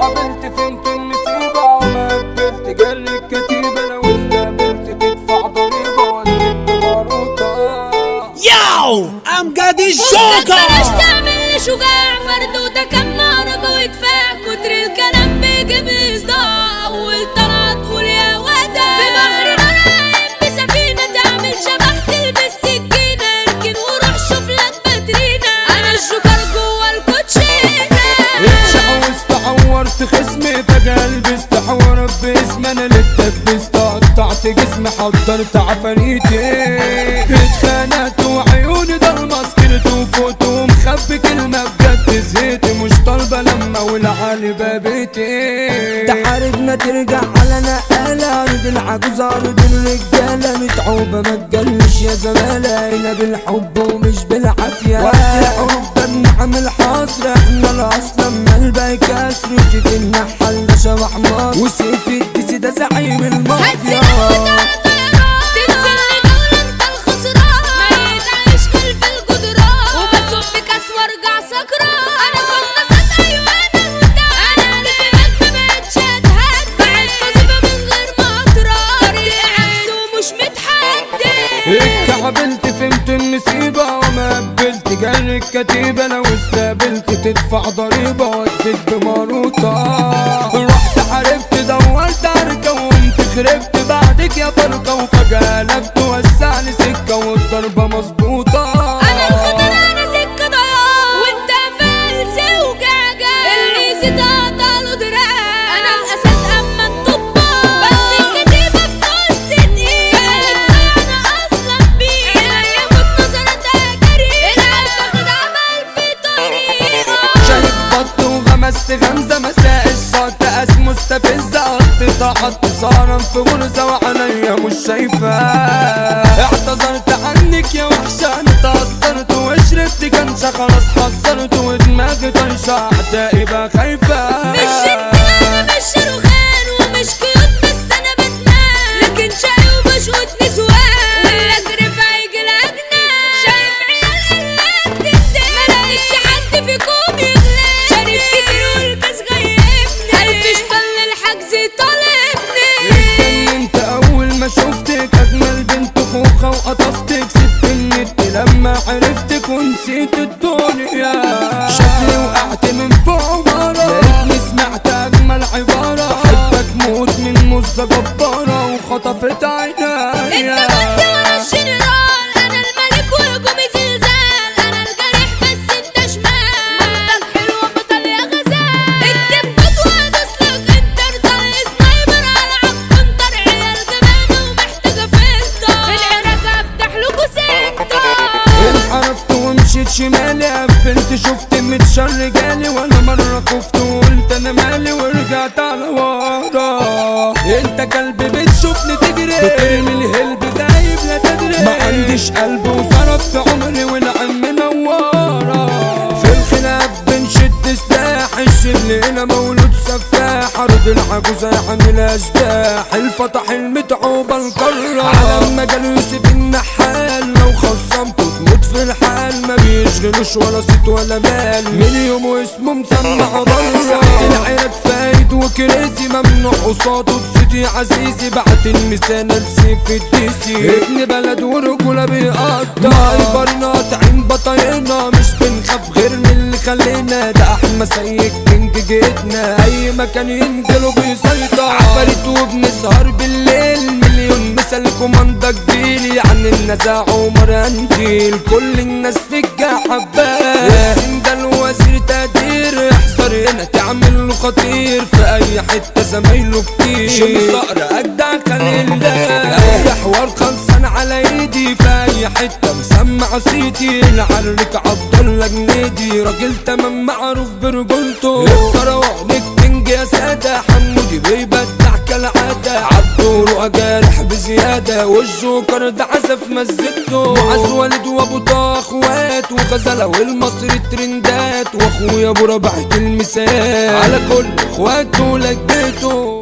اتكعبلت فهمت النسيبة وما قبلت جري الكتيبة لو استقبلت تدفع ضريبة وديت بباروتة ياو امجد بلاش الجوكر تعمل شجاع فردودة كم مرة ويدفع كتر الكلام بيجيب لي صداع اول طلعت تقول يا ودا في بحر نار بسفينة تعمل شبح تلبس سكينة اركن وروح شوف لك باترينا انا الجوكر جوا الكوتشينة اتشعوزت عورت خصمي فجأة لبست حوار باسم انا اللي اتدبست قطعت جسمي حضرت عفاريتي اتخانقت وعيوني ضلمة سكرت وفوت ومخبي كلمة بجد زهقت مش طالبة لما والعالي بابيتي تحاربنا ترجع على نقالة ارض العجوز ارض الرجالة متعوبة ما تجلش يا زمالة هنا بالحب ومش بالعافية وقت الحب بنعمل حصر احنا الاصل اما الباقي كسر سيف النحل ده شبح مصر وسيف الديسي ده زعيم المافيا تنزل لجولة انت الخسران ميت عايش كل في الجدران وبصب كاس وارجع سكران انا كنت صد ايوه انا مدعي انا قلبي ما بقتش اتهد بعد نصيبة من غير ما اطرد طريقي عكس ومش متحدد اتكعبلت فهمت النسيبة وما قبلت جري الكتيبة لو استقبلت تدفع ضريبة وديت بماروطة رحت حاربت دورت عركة وقمت خربت بعدك يا فرقة وفجأة قلبت وسعني سكة والضربة مظبوطة انا الخطر انا سكة ضياع وانت فلس وجعجع اللي زيد له دراع انا الاسد اما الطباع بس الكتيبة في نص دقيقة كانت صيانة اصلا بيه عينيا كنت نظرتها جريئة العيب باخد عمل في طريقة شايف بط وغمست غمزة مساء الشط قاس مستفزة قطت قعدت صارم في غرزة وعليا مش شايفة اعتذرت عنك يا وحشة انا تأثرت وشربت كنشة خلاص حذرت ودماغي طايشة اعدائي بقى خايفة مش انا مش شاروخان ومش كيوت بس انا بتنام لكن شقي وبشوت نسوان والاجر في عيج الاجنان شايف عيال قلات تندم ملاقيش حد فيكم يغلب شارب كتير والكاس غيبني الف شطل الحجز طالبني انت اول ما شفتك اجمل بنت خوخة وقطفتك سبت النت لما عرفتك ونسيت الدنيا شكلي وقعت من فوق مرة لقيتني سمعت اجمل عبارة بحبك موت من مزة جبارة وخطفت انت عينيا كنت ورا الجنرال انا الملك وهجومي زلزال انا الجريح بس انت شمال منطق حلوة بطل يا غزال انت بتطوى تسلك انت ارضى سنايبر على عالكونتر عيال جبانة ومحتاجة فلتر العراق افتح لكوا سنتر انحرفت ومشيت شمالي قفلت شفت متشر جالي وانا مرة خفت وقلت انا مالي ورجعت على ورا انت كلب بتشوفني تجري بترمي الهلب غايب لا تدري ما عنديش قلب وصرفت عمري والعم منورة في الخلاف بنشد سلاح الشل هنا مولود سفاح ارض العجوزة يحمل اشباح الفتح المتعوبة القارة على المجال يوسف النحال لو خصمته تموت في الحال ما بيشغلوش ولا صيت ولا مال من يوم واسمه مسمع بره سعيد العيرة فايد وكريزي ممنوع قصاده بصيتي عزيزي بعت المثال لسيف الديسي ابن بلد ورجولة بيقطع هايبر قاطعين بطايقنا مش بنخاف غير من اللي خلينا ده احمد سيد كينج جيتنا اي مكان ينزلوا بيسيطر عفاريت وبنسهر بالليل مليون مثل كوماندا جديد يعني النزاع عمر انديل كل الناس في حباه ياسين ده الوزير تقدير احذر هنا تعمل له خطير في اي حته زمايله كتير شم صقر اجدع خليل ده اي حوار خلصان على ايدي في اي حته مسمع صيتي العرك عبد الله جنيدي راجل تمام معروف برجولته الكروان الكينج يا ساده حمودي بيبدع كالعاده عبده جارح بزياده والجوكر ده عزف مزجته معز والد وابو طه اخوات وغزله والمصري ترندات واخويا ابو ربح المثال على كل اخواته لجيته